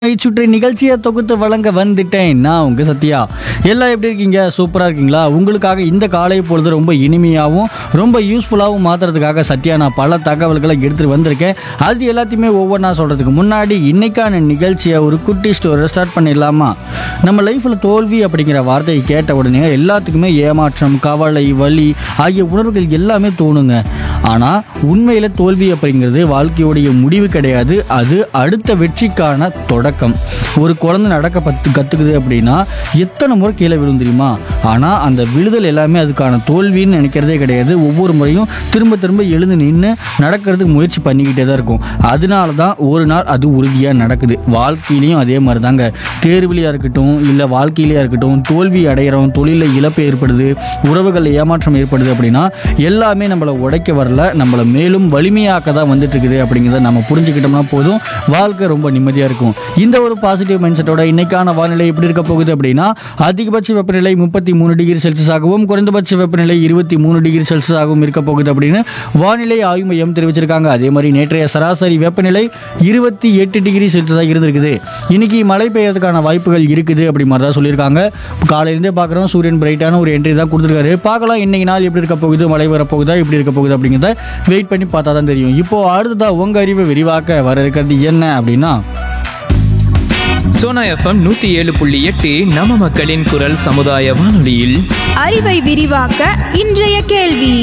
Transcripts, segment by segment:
சுற்றி நிகழ்ச்சியை தொகுத்து வழங்க வந்துட்டேன் நான் உங்க சத்யா எல்லாம் எப்படி இருக்கீங்க சூப்பராக இருக்கீங்களா உங்களுக்காக இந்த காலை பொழுது ரொம்ப இனிமையாகவும் ரொம்ப யூஸ்ஃபுல்லாகவும் மாற்றுறதுக்காக சத்யா நான் பல தகவல்களை எடுத்துகிட்டு வந்திருக்கேன் அது எல்லாத்தையுமே ஒவ்வொன்றா சொல்கிறதுக்கு முன்னாடி இன்னைக்கான நிகழ்ச்சியை ஒரு குட்டி ஸ்டோரி ஸ்டார்ட் பண்ணிடலாமா நம்ம லைஃப்பில் தோல்வி அப்படிங்கிற வார்த்தையை கேட்ட உடனே எல்லாத்துக்குமே ஏமாற்றம் கவலை வலி ஆகிய உணர்வுகள் எல்லாமே தோணுங்க ஆனால் உண்மையில் தோல்வி அப்படிங்கிறது வாழ்க்கையுடைய முடிவு கிடையாது அது அடுத்த வெற்றிக்கான தொடக்கம் ஒரு குழந்தை நடக்க பத்து கற்றுக்குது அப்படின்னா எத்தனை முறை கீழே விழும் தெரியுமா ஆனால் அந்த விழுதல் எல்லாமே அதுக்கான தோல்வின்னு நினைக்கிறதே கிடையாது ஒவ்வொரு முறையும் திரும்ப திரும்ப எழுந்து நின்று நடக்கிறதுக்கு முயற்சி பண்ணிக்கிட்டே தான் இருக்கும் அதனால தான் ஒரு நாள் அது உறுதியாக நடக்குது வாழ்க்கையிலையும் அதே மாதிரி தாங்க தேர்விலையாக இருக்கட்டும் இல்லை வாழ்க்கையிலையாக இருக்கட்டும் தோல்வி அடைகிறோம் தொழிலில் இழப்பு ஏற்படுது உறவுகளில் ஏமாற்றம் ஏற்படுது அப்படின்னா எல்லாமே நம்மளை உடைக்க வரல நம்மளை மேலும் வலிமையாக்க தான் வந்துட்டு இருக்குது அப்படிங்கிறத நம்ம புரிஞ்சுக்கிட்டோம்னா போதும் வாழ்க்கை ரொம்ப நிம்மதியாக இருக்கும் இந்த ஒரு பாசிட்டிவ் மைண்ட் செட்டோட இன்னைக்கான வானிலை எப்படி இருக்க போகுது அப்படின்னா அதிகபட்ச வெப்பநிலை முப்பத்தி மூணு டிகிரி செல்சியஸாகவும் குறைந்தபட்ச வெப்பநிலை இருபத்தி மூணு டிகிரி செல்சியஸாகவும் இருக்க போகுது அப்படின்னு வானிலை ஆய்வு மையம் தெரிவிச்சிருக்காங்க அதே மாதிரி நேற்றைய சராசரி வெப்பநிலை இருபத்தி எட்டு டிகிரி செல்சியஸாக இருந்திருக்குது இன்னைக்கு மழை பெய்யறதுக்கான வாய்ப்புகள் இருக்குது அப்படி மாதிரி தான் சொல்லியிருக்காங்க காலையிலேருந்தே பார்க்குறோம் சூரியன் பிரைட்டான ஒரு என்ட்ரி தான் கொடுத்துருக்காரு பார்க்கலாம் இன்னைக்கு நாள் எப்படி இருக்க போகுது மழை வர போகுதா எப்படி இருக்க போகுது அப்படிங்கிறத வெயிட் பண்ணி பார்த்தா தான் தெரியும் இப்போ அடுத்ததா உங்க அறிவை விரிவாக்க வர இருக்கிறது என்ன அப்படின்னா சோனா எஃப்எம் நூத்தி ஏழு புள்ளி எட்டு நம்ம மக்களின் குரல் சமுதாய வானொலியில் அறிவை விரிவாக்க இன்றைய கேள்வி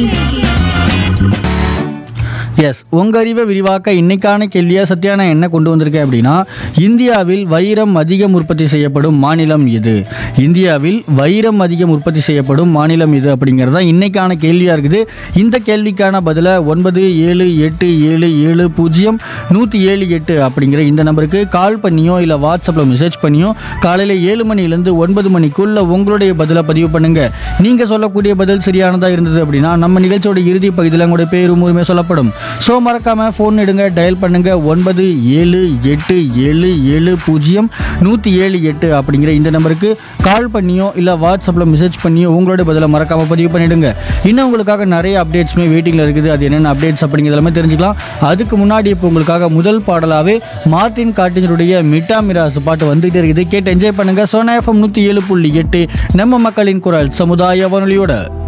எஸ் உங்க அறிவை விரிவாக்க இன்னைக்கான கேள்வியா சத்யா நான் என்ன கொண்டு வந்திருக்கேன் அப்படின்னா இந்தியாவில் வைரம் அதிகம் உற்பத்தி செய்யப்படும் மாநிலம் எது இந்தியாவில் வைரம் அதிகம் உற்பத்தி செய்யப்படும் மாநிலம் எது அப்படிங்கிறது தான் இன்னைக்கான கேள்வியா இருக்குது இந்த கேள்விக்கான பதிலை ஒன்பது ஏழு எட்டு ஏழு ஏழு பூஜ்ஜியம் நூற்றி ஏழு எட்டு அப்படிங்கிற இந்த நம்பருக்கு கால் பண்ணியோ இல்லை வாட்ஸ்அப்பில் மெசேஜ் பண்ணியோ காலையில் ஏழு மணிலேருந்து ஒன்பது மணிக்குள்ள உங்களுடைய பதிலை பதிவு பண்ணுங்க நீங்க சொல்லக்கூடிய பதில் சரியானதா இருந்தது அப்படின்னா நம்ம நிகழ்ச்சியோட இறுதி பகுதியில் உங்களுடைய பேரும் ஊருமே சொல்லப்படும் ஸோ மறக்காம ஃபோன் எடுங்க டயல் பண்ணுங்க ஒன்பது ஏழு எட்டு ஏழு ஏழு பூஜ்ஜியம் நூற்றி ஏழு எட்டு அப்படிங்கிற இந்த நம்பருக்கு கால் பண்ணியோ இல்லை வாட்ஸ்அப்பில் மெசேஜ் பண்ணியோ உங்களுடைய பதிலை மறக்காம பதிவு பண்ணிடுங்க இன்னும் உங்களுக்காக நிறைய அப்டேட்ஸுமே வெயிட்டிங்கில் இருக்குது அது என்னென்ன அப்டேட்ஸ் அப்படிங்கிறது எல்லாமே தெரிஞ்சுக்கலாம் அதுக்கு முன்னாடி இப்போ உங்களுக்காக முதல் பாடலாகவே மார்டின் காட்டினருடைய மிட்டா மிராஸ் பாட்டு வந்துகிட்டே இருக்குது கேட்டு என்ஜாய் பண்ணுங்க சோனா எஃப்எம் நூற்றி ஏழு புள்ளி எட்டு நம்ம மக்களின் குரல் சமுதாய வானொலியோட